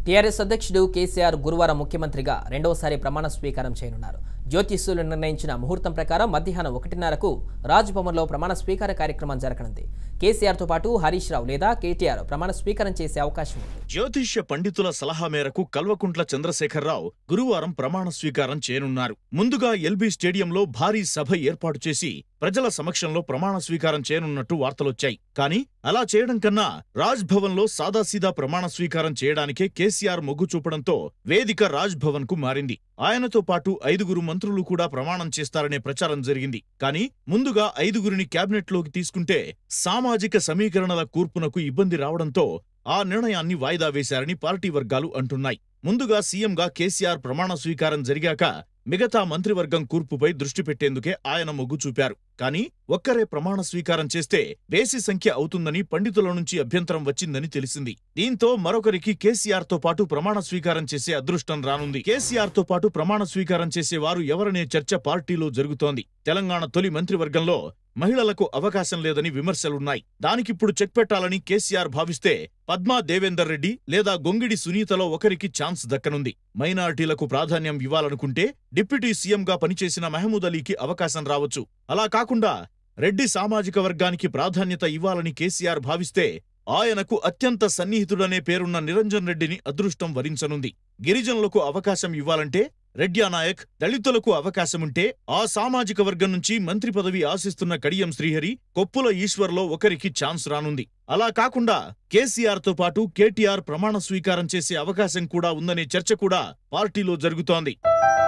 TRS అధ్యక్షుడు కేసీఆర్ గురువారం ముఖ్యమంత్రిగా రెండవసారి ప్రమాణ స్వీకారం చేయనున్నారు జ్యోతిష్యులు నిర్ణయించిన ముహూర్తం ప్రకారం మధ్యాహ్నం ఒకటిన్నరకు రాజ్భవన్లో ప్రమాణ స్వీకార కార్యక్రమం జరగనుంది కేసీఆర్తో పాటు హరీష్ రావు లేదా కేటీఆర్ ప్రమాణ స్వీకారం చేసే అవకాశం ఉంది జ్యోతిష్య పండితుల సలహా మేరకు కల్వకుంట్ల చంద్రశేఖరరావు గురువారం ప్రమాణ స్వీకారం చేయనున్నారు ముందుగా ఎల్బీ స్టేడియంలో భారీ సభ ఏర్పాటు చేసి ప్రజల సమక్షంలో ప్రమాణ స్వీకారం చేయనున్నట్టు వార్తలొచ్చాయి కానీ అలా చేయడం కన్నా రాజ్ భవన్ లో సాదాసీదా ప్రమాణ స్వీకారం చేయడానికే కేసీఆర్ మొగ్గు చూపడంతో వేదిక రాజ్ భవన్ కు మారింది ఆయనతో పాటు ఐదుగురు మంత్రులు కూడా ప్రమాణం చేస్తారనే ప్రచారం జరిగింది కానీ ముందుగా ఐదుగురిని క్యాబినెట్లోకి తీసుకుంటే సామాజిక సమీకరణల కూర్పునకు ఇబ్బంది రావడంతో ఆ నిర్ణయాన్ని వాయిదా వేశారని పార్టీ వర్గాలు అంటున్నాయి ముందుగా సీఎంగా కేసీఆర్ ప్రమాణ స్వీకారం జరిగాక మిగతా మంత్రివర్గం కూర్పుపై దృష్టి పెట్టేందుకే ఆయన మొగ్గు చూపారు కానీ ఒక్కరే ప్రమాణ స్వీకారం చేస్తే బేసి సంఖ్య అవుతుందని పండితుల నుంచి అభ్యంతరం వచ్చిందని తెలిసింది దీంతో మరొకరికి కేసీఆర్ తో పాటు ప్రమాణ స్వీకారం చేసే అదృష్టం రానుంది కేసీఆర్ తో పాటు ప్రమాణ స్వీకారం చేసేవారు ఎవరనే చర్చ పార్టీలో జరుగుతోంది తెలంగాణ తొలి మంత్రివర్గంలో మహిళలకు అవకాశం లేదని విమర్శలున్నాయి దానికిప్పుడు చెక్ పెట్టాలని కేసీఆర్ భావిస్తే పద్మా దేవేందర్ రెడ్డి లేదా గొంగిడి సునీతలో ఒకరికి ఛాన్స్ దక్కనుంది మైనారిటీలకు ప్రాధాన్యం ఇవ్వాలనుకుంటే డిప్యూటీ సీఎంగా పనిచేసిన మహమూద్ అలీకి అవకాశం రావచ్చు అలా కాకుండా రెడ్డి సామాజిక వర్గానికి ప్రాధాన్యత ఇవ్వాలని కేసీఆర్ భావిస్తే ఆయనకు అత్యంత సన్నిహితుడనే పేరున్న నిరంజన్ రెడ్డిని అదృష్టం వరించనుంది గిరిజనులకు అవకాశం ఇవ్వాలంటే రెడ్యా నాయక్ దళితులకు అవకాశముంటే ఆ సామాజిక వర్గం నుంచి మంత్రి పదవి ఆశిస్తున్న కడియం శ్రీహరి కొప్పుల ఈశ్వర్లో ఒకరికి ఛాన్స్ రానుంది అలా కాకుండా కేసీఆర్ తో పాటు కేటీఆర్ ప్రమాణ స్వీకారం చేసే అవకాశం కూడా ఉందనే చర్చ కూడా పార్టీలో జరుగుతోంది